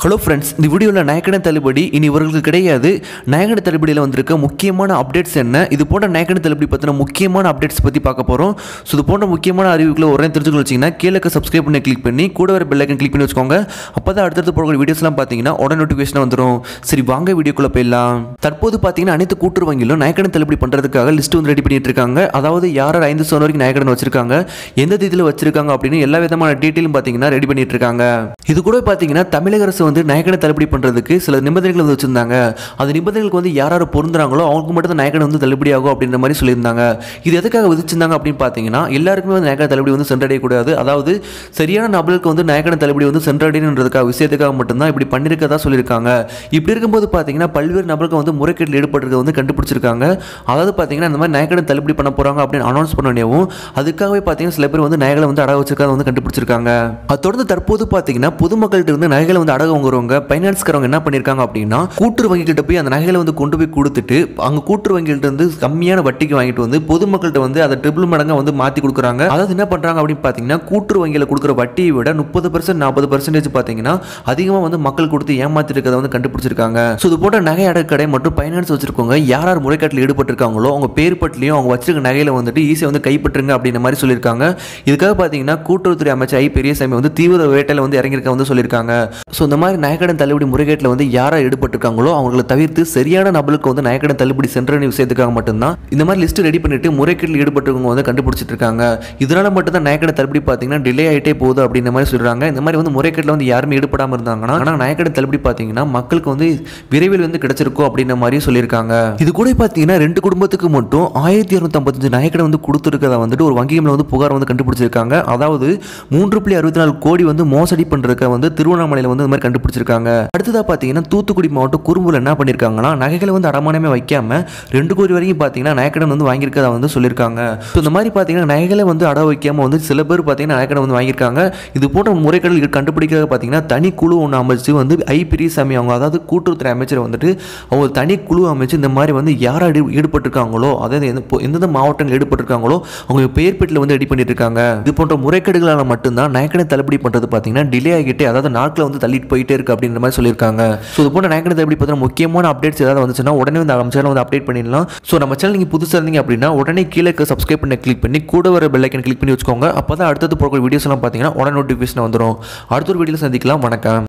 hello friends இந்த வீடியோவில் நாயக்கன தள்ளுபடி இனி இவர்களுக்கு கிடையாது நாயக்கன தள்ளுபடியில் வந்திருக்க முக்கியமான அப்டேட்ஸ் என்ன இது போன்ற நாயக்கன தள்ளுபடி பற்றின முக்கியமான அப்டேட்ஸ் பற்றி பார்க்க போகிறோம் ஸோ இது போன்ற முக்கியமான அறிவிப்புகளை உடனே தெரிஞ்சுக்கணும் வச்சிங்கன்னா கீழே சப்ஸ்கிரைப் பண்ணி கிளிக் பண்ணி கூட வர பெல்லைக்கன் கிளிக் பண்ணி வச்சுக்கோங்க அப்போ தான் அடுத்தடுத்து போகிற வீடியோஸ்லாம் பார்த்தீங்கன்னா உடனே நோட்டிஃபிகேஷன் வந்துடும் சரி வாங்க வீடியோக்குள்ளே போயிடலாம் தற்போது பார்த்தீங்கன்னா அனைத்து கூட்டுறவு வங்கியிலும் நாயக்கன தள்ளுபடி பண்ணுறதுக்காக லிஸ்ட் வந்து ரெடி பண்ணிட்டு இருக்காங்க அதாவது யார் யார் ஐந்து சவரன் வரைக்கும் நாயக்கடன் வச்சிருக்காங்க எந்த தேதியில் வச்சிருக்காங்க அப்படின்னு எல்லா விதமான டீட்டெயிலும் பார்த்தீங்கன்னா ரெடி பண்ணிட்டு இருக்காங்க இது கூட பார்த்தீங்கன்னா தமிழக அரசு வந்து நாயக்கனை தள்ளுபடி பண்ணுறதுக்கு சில நிபந்தனைகள் வந்து வச்சிருந்தாங்க அந்த நிபந்தனைகளுக்கு வந்து யார் யார் பொருந்துறாங்களோ அவங்களுக்கு மட்டும் தான் நாயக்கனை வந்து தள்ளுபடி ஆகும் அப்படின்ற மாதிரி சொல்லியிருந்தாங்க இது எதுக்காக விதிச்சிருந்தாங்க அப்படின்னு பார்த்தீங்கன்னா எல்லாருக்குமே வந்து நாயக்கனை தள்ளுபடி வந்து சென்றடையக்கூடாது அதாவது சரியான நபர்களுக்கு வந்து நாயக்கனை தள்ளுபடி வந்து சென்றடையணுன்றதுக்காக விஷயத்துக்காக மட்டும்தான் இப்படி பண்ணியிருக்கதா சொல்லியிருக்காங்க இப்படி இருக்கும்போது பார்த்தீங்கன்னா பல்வேறு நபர்கள் வந்து முறைகேட்டில் ஈடுபட்டிருக்க வந்து கண்டுபிடிச்சிருக்காங்க அதாவது பார்த்தீங்கன்னா இந்த மாதிரி நாயக்கனை தள்ளுபடி பண்ண போகிறாங்க அப்படின்னு அனௌன்ஸ் பண்ணவும் அதுக்காகவே பார்த்தீங்கன்னா சில பேர் வந்து நகைகளை வந்து அடகு வச்சிருக்காத வந்து கண்டுபிடிச்சிருக்காங்க அது தொடர்ந்து தற்போது பார்த்தீங்கன்னா பொதுமக்கள்கிட்ட இருந்து நகைகளை வந்து அடகு வாங்குறவங்க ஃபைனான்ஸ்காரவங்க என்ன பண்ணியிருக்காங்க அப்படின்னா கூட்டுறவு வங்கிகிட்ட போய் அந்த நகைகளை வந்து கொண்டு போய் கொடுத்துட்டு அங்கே கூட்டுறவு வங்கிகிட்ட இருந்து கம்மியான வட்டிக்கு வாங்கிட்டு வந்து பொதுமக்கள்கிட்ட வந்து அதை ட்ரிபிள் மடங்காக வந்து மாற்றி கொடுக்குறாங்க அதாவது என்ன பண்ணுறாங்க அப்படின்னு பார்த்தீங்கன்னா கூட்டுறவு வங்கியில் கொடுக்குற வட்டியை விட முப்பது பர்சன்ட் நாற்பது பர்சன்டேஜ் பார்த்தீங்கன்னா அதிகமாக வந்து மக்கள் கொடுத்து ஏமாத்தி இருக்கிறத வந்து கண்டுபிடிச்சிருக்காங்க ஸோ இது போன்ற நகை அடகு கடை மற்றும் ஃபைனான்ஸ் வச்சிருக்கவங்க யார் யார் முறைக்காட்டில் ஈடுபட்டிருக்காங்களோ அவங்க பேர் பட்டிலையும் அவங்க வச்சிருக்க நகையில வந்துட்டு ஈஸியாக வந்து கைப்பற்றுங்க அப்படின்ற மாதிரி சொல்லியிருக்காங்க இதுக்காக பார்த்தீங்கன்னா கூட்டுறவுத்துறை அமைச்சர் ஐ பெரியசாமி வந்து தீவிர வேட்டையில் வந்து இறங்கியிருக்க வந்து சொல்லியிருக்காங்க ஸோ இந்த மாதிரி நகைக்கடன் தள்ளுபடி முறைகேட்டில் வந்து யாராக ஈடுபட்டிருக்காங்களோ அவங்களை தவிர்த்து சரியான நபருக்கு வந்து நகைக்கடன் தள்ளுபடி சென்ற விஷயத்துக்காக மட்டும்தான் இந்த மாதிரி லிஸ்ட் ரெடி பண்ணிட்டு முறைகேட்டில் ஈடுபட்டவங்க வந்து கண்டுபிடிச்சிட்டு இருக்காங்க இதனால மட்டும் தான் நகைக்கடன் தள்ளுபடி பார்த்தீங்கன்னா டிலே ஆகிட்டே போகுது அப்படின்ற மாதிரி சொல்றாங்க இந்த மாதிரி வந்து முறைகேட்டில் வந்து யாருமே ஈடுபடாமல் இருந்தாங்கன்னா ஆனால் நகைக்கடன் தள்ளுபடி பார்த்தீங்கன்னா மக்களுக்கு வந்து விரைவில் வந்து கிடைச்சிருக்கும் அப்படின்ற மாதிரியும் சொல்லியிருக்காங்க இது கூட பார்த்தீங்கன்னா ரெண்டு குடும்பத்துக்கு மட்டும் ஆயிரத்தி இரநூத்தம்பத்தஞ்சு நகைக்கடன் வந்து கொடுத்துருக்கதா வந்துட்டு ஒரு வங்கியில் வந்து புகார் வந்து கண்டுபிடிச்சிருக்காங்க அதாவது மூன்று புள்ளி அறுபத்தி நாலு கோடி வந்து மோசடி பண்ணுறதுக்க வந்து திருவண்ணாமலையில் வந்து இந்த மாதிரி கண்டுபிடிச்சிருக்காங்க அடுத்ததாக பார்த்தீங்கன்னா தூத்துக்குடி மாவட்டம் குறும்புல என்ன பண்ணியிருக்காங்கன்னா நகைகளை வந்து அடமானமே வைக்காம ரெண்டு கோடி வரைக்கும் பார்த்தீங்கன்னா நகைக்கடன் வந்து வாங்கியிருக்கதா வந்து சொல்லியிருக்காங்க ஸோ இந்த மாதிரி பார்த்தீங்கன்னா நகைகளை வந்து அட வைக்காம வந்து சில பேர் பார்த்தீங்கன்னா நகைக்கடன் வந்து வாங்கியிருக்காங்க இது போன்ற முறைகள் கண்டுபிடிக்கிறது பார்த்தீங்கன்னா தனி குழு ஒன்று அமைச்சு வந்து ஐ பெரியசாமி அவங்க அதாவது கூட்டுறவுத்துறை அமைச்சர் வந்துட்டு அவங்க தனி குழு அமைச்சு இந்த மாதிரி வந்து யார் ஈடு- ஈடுபட்டிருக்காங்களோ அதாவது எந்த- இப்போ எந்தெந்த மாவட்டங்கள் ஈடுபட்டிருக்காங்களோ அவங்க பெயர் பெட்டியில் வந்து ரெடி பண்ணிட்டு இருக்காங்க இது போன்ற முறைகேடுகளால் மட்டும்தான் நயக்கனை தள்ளுபடி பண்ணுறது பார்த்தீங்கன்னா டிலே ஆகிட்டே அதாவது நாட்களை வந்து தள்ளிட்டு போயிட்டே இருக்கு அப்படின்ற மாதிரி சொல்லியிருக்காங்க ஸோ இது போன்ற நயக்கனை தள்ளுபடி பார்த்தீங்கன்னா முக்கியமான அப்டேட்ஸ் ஏதாவது வந்துச்சுன்னா உடனே வந்து நம்ம சேனல் வந்து அப்டேட் பண்ணிடலாம் ஸோ நம்ம சேனல் நீங்கள் புதுசாக இருந்தீங்க அப்படின்னா உடனே கீழே சப்ஸ்கிரைப் பண்ணி கிளிக் பண்ணி கூட வர பெல்லைக்கன் கிளிக் பண்ணி வச்சுக்கோங்க அப்போ தான் அடுத்தது போகிற வீடியோஸ் எல்லாம் பார்த்தீங்கன்னா உடனே நோட்டிஃபிகேஷன் வந்துடும் அடுத்த ஒரு வீடியோவில் சந்திக்கலாம் வணக்கம்